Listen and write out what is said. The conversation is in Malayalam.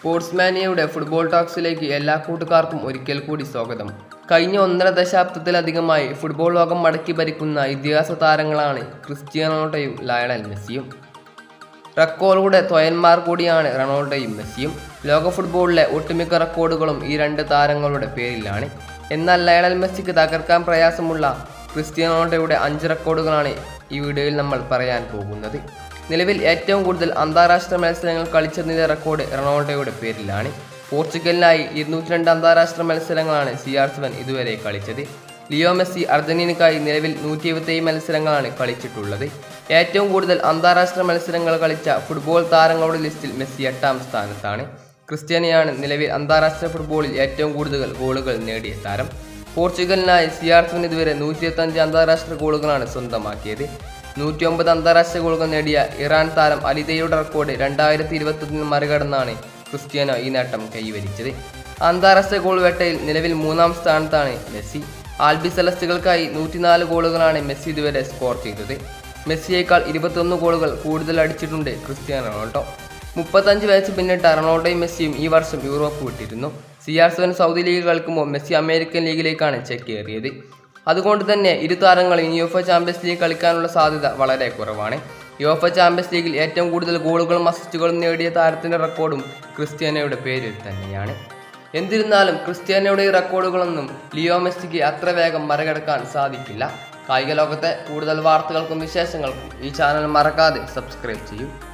സ്പോർട്സ്മാനിയയുടെ ഫുട്ബോൾ ടോക്സിലേക്ക് എല്ലാ കൂട്ടുകാർക്കും ഒരിക്കൽ കൂടി സ്വാഗതം കഴിഞ്ഞ ഒന്നര ദശാബ്ദത്തിലധികമായി ഫുട്ബോൾ ലോകം മടക്കി ഭരിക്കുന്ന ഇതിഹാസ താരങ്ങളാണ് ക്രിസ്ത്യാനോ റൊണാൾഡോയും ലയണൽ മെസ്സിയും റെക്കോർഡുകളുടെ ത്വയന്മാർ കൂടിയാണ് റൊണാൾഡോയും മെസ്സിയും ലോക ഫുട്ബോളിലെ ഒട്ടുമിക്ക റെക്കോർഡുകളും ഈ രണ്ട് താരങ്ങളുടെ പേരിലാണ് എന്നാൽ ലയണൽ മെസ്സിക്ക് തകർക്കാൻ പ്രയാസമുള്ള ക്രിസ്ത്യാനോ റൊണാൾഡോയുടെ അഞ്ച് റെക്കോർഡുകളാണ് ഈ വീഡിയോയിൽ നമ്മൾ പറയാൻ പോകുന്നത് നിലവിൽ ഏറ്റവും കൂടുതൽ അന്താരാഷ്ട്ര മത്സരങ്ങൾ കളിച്ചതിൻ്റെ റെക്കോർഡ് റൊണാൾഡോയുടെ പേരിലാണ് പോർച്ചുഗലിനായി ഇരുന്നൂറ്റി രണ്ട് അന്താരാഷ്ട്ര മത്സരങ്ങളാണ് സി ആർ സെവൻ ഇതുവരെ കളിച്ചത് ലിയോ മെസ്സി അർജന്റീനയ്ക്കായി നിലവിൽ നൂറ്റി എഴുപത്തേഴ് മത്സരങ്ങളാണ് കളിച്ചിട്ടുള്ളത് ഏറ്റവും കൂടുതൽ അന്താരാഷ്ട്ര മത്സരങ്ങൾ കളിച്ച ഫുട്ബോൾ താരങ്ങളുടെ ലിസ്റ്റിൽ മെസ്സി എട്ടാം സ്ഥാനത്താണ് ക്രിസ്ത്യാനിയാണ് നിലവിൽ അന്താരാഷ്ട്ര ഫുട്ബോളിൽ ഏറ്റവും കൂടുതൽ ഗോളുകൾ നേടിയ താരം പോർച്ചുഗലിനായി സി ആർ സെവൻ ഇതുവരെ നൂറ്റി ഇരുപത്തഞ്ച് അന്താരാഷ്ട്ര ഗോളുകളാണ് സ്വന്തമാക്കിയത് നൂറ്റി ഒമ്പത് അന്താരാഷ്ട്ര ഗോളുകൾ നേടിയ ഇറാൻ താരം അലിതയുടെ റെക്കോർഡ് രണ്ടായിരത്തി ഇരുപത്തൊന്നിൽ മറികടന്നാണ് ക്രിസ്ത്യാനോ ഈ നേട്ടം കൈവരിച്ചത് അന്താരാഷ്ട്ര ഗോൾ വേട്ടയിൽ നിലവിൽ മൂന്നാം സ്ഥാനത്താണ് മെസ്സി ആൽബി സെലസ്റ്റുകൾക്കായി നൂറ്റിനാല് ഗോളുകളാണ് മെസ്സി ഇതുവരെ സ്കോർ ചെയ്തത് മെസ്സിയേക്കാൾ ഇരുപത്തൊന്ന് ഗോളുകൾ കൂടുതൽ അടിച്ചിട്ടുണ്ട് ക്രിസ്ത്യാനോ റൊണാൾഡോ മുപ്പത്തഞ്ച് വയസ്സ് പിന്നിട്ട റൊണാൾഡോയും മെസ്സിയും ഈ വർഷം യൂറോപ്പ് വിട്ടിരുന്നു C R seven Saudi league കളിക്കുമ്പോൾ മെസ്സി അമേരിക്കൻ ലീഗിലേക്കാണ് ചേക്കേറിയത് അതുകൊണ്ട് തന്നെ ഇരു താരങ്ങളും യുഎഫ ചാമ്പ്യൻസ് ലീഗ് കളിക്കാനുള്ള സാധ്യത വളരെ കുറവാണ് യുഎഫ ചാമ്പ്യൻസ് ലീഗിൽ ഏറ്റവും കൂടുതൽ ഗോളുകളും അസിസ്റ്റുകളും നേടിയ താരത്തിന്റെ റെക്കോർഡും ക്രിസ്ത്യാനോയുടെ പേരിൽ തന്നെയാണ് എന്നിരുന്നാലും ക്രിസ്ത്യാനോയുടെ ഈ റെക്കോർഡുകളൊന്നും ലിയോ മെസ്സിക്ക് അത്ര വേഗം മറികടക്കാൻ സാധിക്കില്ല കായിക ലോകത്തെ കൂടുതൽ വാർത്തകൾക്കും വിശേഷങ്ങൾക്കും ഈ ചാനൽ മറക്കാതെ സബ്സ്ക്രൈബ് ചെയ്യൂ